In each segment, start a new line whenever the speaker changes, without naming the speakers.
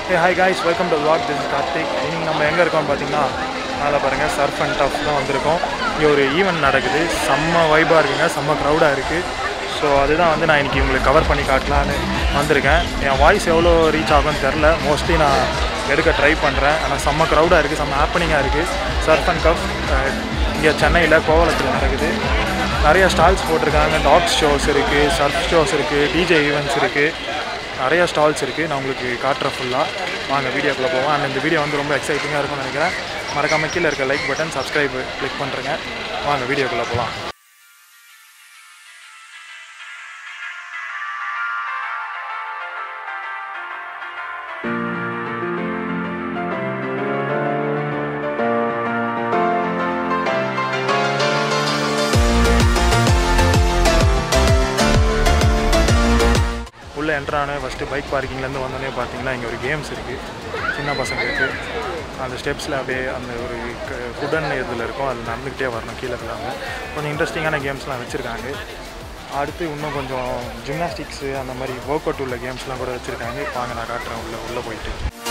A hi guys welcome to vlog this Karthik இன்னைக்கு நம்ம எங்கே இருக்கோம்னு பார்த்தீங்கன்னா மேலே பாருங்கள் சர்ஃப் அண்ட் டஃப் தான் வந்திருக்கோம் இங்கே ஒரு ஈவெண்ட் நடக்குது செம்ம வைபாக இருக்குங்க செம்ம க்ரௌடாக இருக்குது ஸோ அதுதான் வந்து நான் இன்றைக்கி உங்களுக்கு கவர் பண்ணி காட்டலான்னு வந்திருக்கேன் என் வாய்ஸ் எவ்வளோ ரீச் ஆகும்னு தெரில மோஸ்ட்லி நான் எடுக்க ட்ரை பண்ணுறேன் ஆனால் செம்ம க்ரௌடாக இருக்குது செம்ம ஹாப்பனிங்காக இருக்குது சர்ஃப் அண்ட் கப் இங்கே சென்னையில் கோவளத்தில் நடக்குது நிறைய ஸ்டால்ஸ் போட்டிருக்காங்க டாக்ஸ் ஷோஸ் இருக்குது சர்ஃப் ஷோஸ் இருக்குது டிஜே ஈவெண்ட்ஸ் இருக்குது நிறைய ஸ்டால்ஸ் இருக்குது நான் உங்களுக்கு காட்டுறேன் ஃபுல்லாக வாங்க வீடியோக்குள்ளே போவோம் அண்ட் இந்த வீடியோ வந்து ரொம்ப எக்ஸைட்டிங்காக இருக்கும்னு நினைக்கிறேன் மறக்காம கீழே இருக்க லைக் பட்டன் சப்ஸ்கிரைப் கிளிக் பண்ணுறேங்க வாங்க வீடியோக்குள்ளே போகலாம் உள்ளே என்ட்ரானே ஃபஸ்ட்டு பைக் பார்க்கிங்லேருந்து வந்தோடனே பார்த்தீங்கன்னா இங்கே ஒரு கேம்ஸ் இருக்குது சின்ன பசங்களுக்கு அந்த ஸ்டெப்ஸில் அப்படியே அந்த ஒரு ஃபுடன் இதில் இருக்கும் அது நடந்துக்கிட்டே வரணும் கீழே இல்லாமல் கொஞ்சம் இன்ட்ரெஸ்டிங்கான கேம்ஸ்லாம் வச்சுருக்காங்க அடுத்து இன்னும் கொஞ்சம் ஜிம்னாஸ்டிக்ஸு அந்த மாதிரி ஒர்க் அவுட் உள்ள கேம்ஸ்லாம் கூட வச்சுருக்காங்க வாங்க நான் காட்டுறேன் உள்ளே உள்ளே போயிட்டு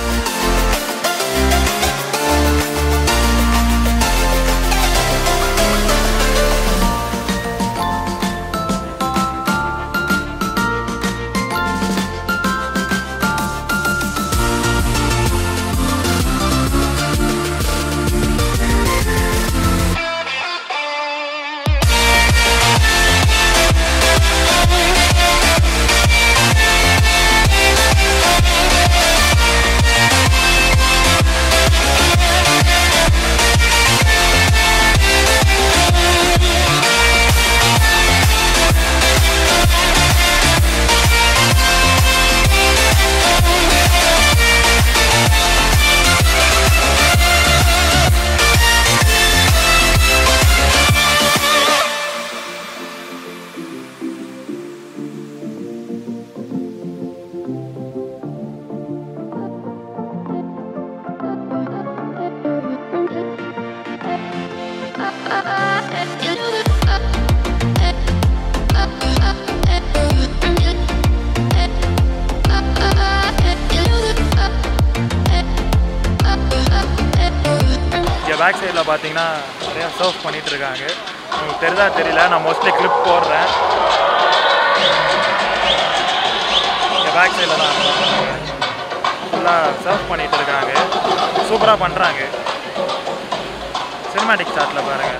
இங்கே பேக் சைடில் பார்த்தீங்கன்னா நிறையா சர்வ் பண்ணிகிட்டு இருக்காங்க உங்களுக்கு தெரிதா தெரியல நான் மோஸ்ட்லி கிளிப் போடுறேன் இங்கே பேக் சைடில் தான் ஃபுல்லாக சர்வ் பண்ணிகிட்டு இருக்காங்க சூப்பராக பண்ணுறாங்க சினிமாட்டிக் சாட்டில் பாருங்கள்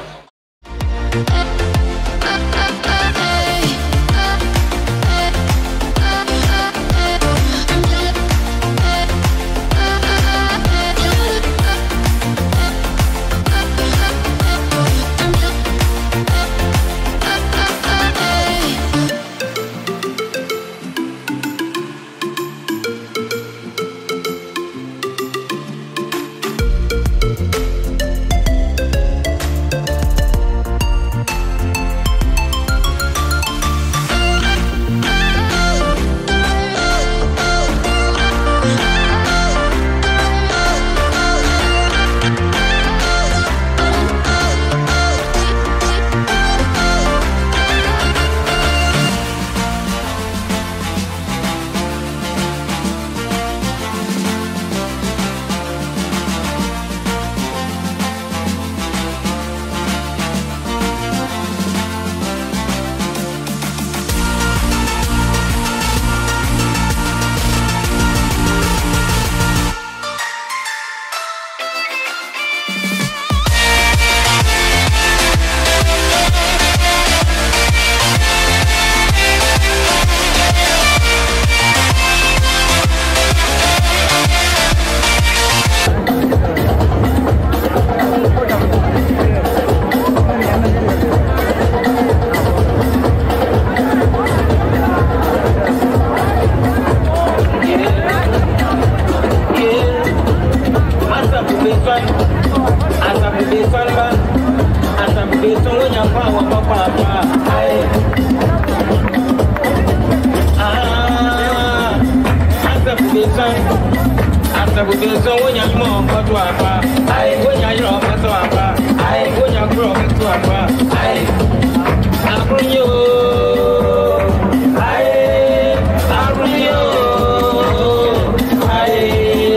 Atabukezo wonya mo mkoto apa ai wonya yoro mkoto apa ai wonya gro mkoto apa ai abrunyo ai abrunyo ai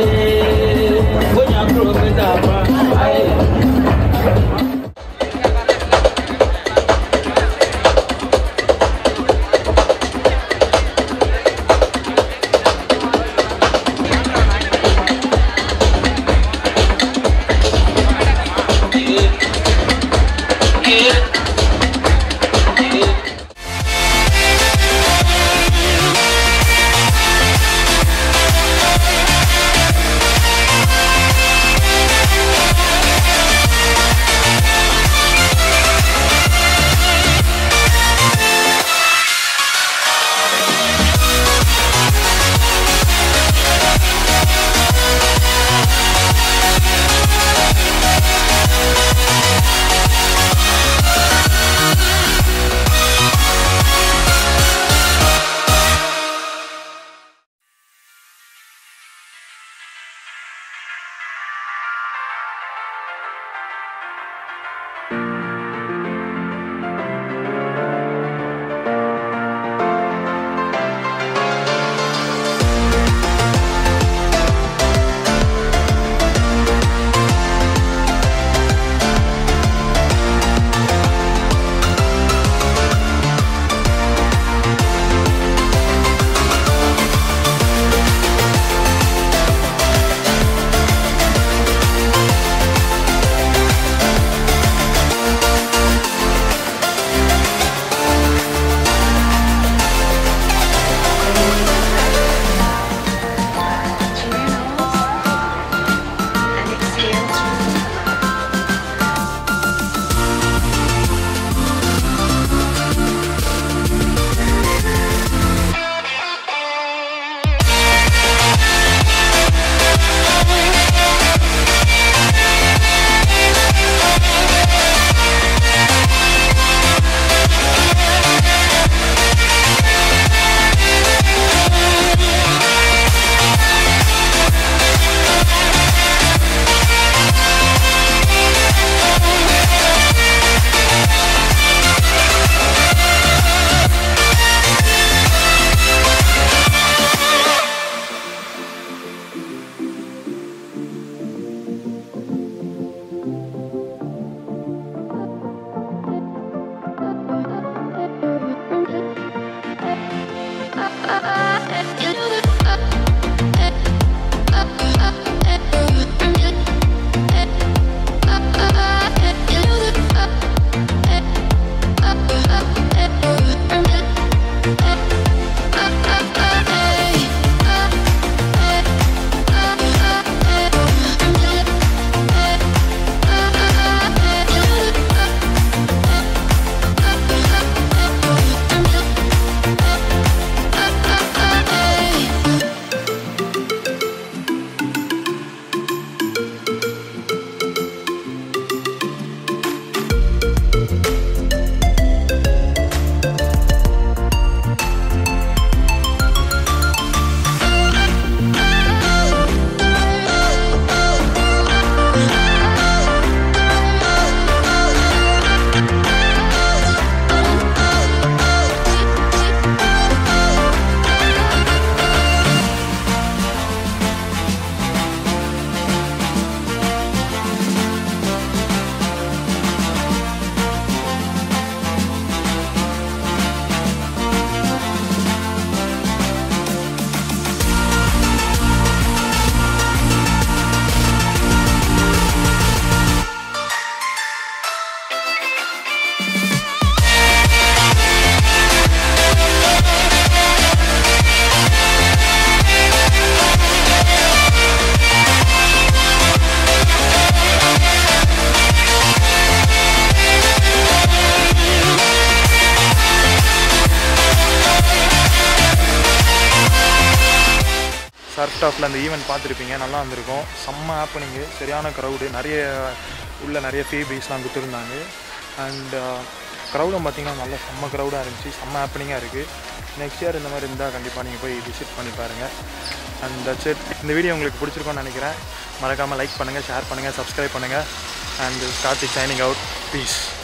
surf டாஃபில் அந்த ஈவெண்ட் பார்த்துருப்பீங்க நல்லா வந்திருக்கும் செம்ம ஹாப்பனிங்கு சரியான க்ரௌடு நிறைய உள்ள நிறைய ஃபேபீஸ்லாம் கொடுத்துருந்தாங்க அண்ட் க்ரௌடும் பார்த்தீங்கன்னா நல்ல செம்ம க்ரௌடாக இருந்துச்சு செம்ம ஹாப்பனிங்காக இருக்குது நெக்ஸ்ட் இயர் இந்த மாதிரி இருந்தால் கண்டிப்பாக நீங்கள் போய் விசிட் பண்ணி பாருங்கள் அண்ட் தட்ஸ் இட் இந்த வீடியோ உங்களுக்கு பிடிச்சிருக்கோன்னு நினைக்கிறேன் மறக்காமல் லைக் பண்ணுங்கள் ஷேர் பண்ணுங்கள் சப்ஸ்கிரைப் பண்ணுங்கள் and start signing out piece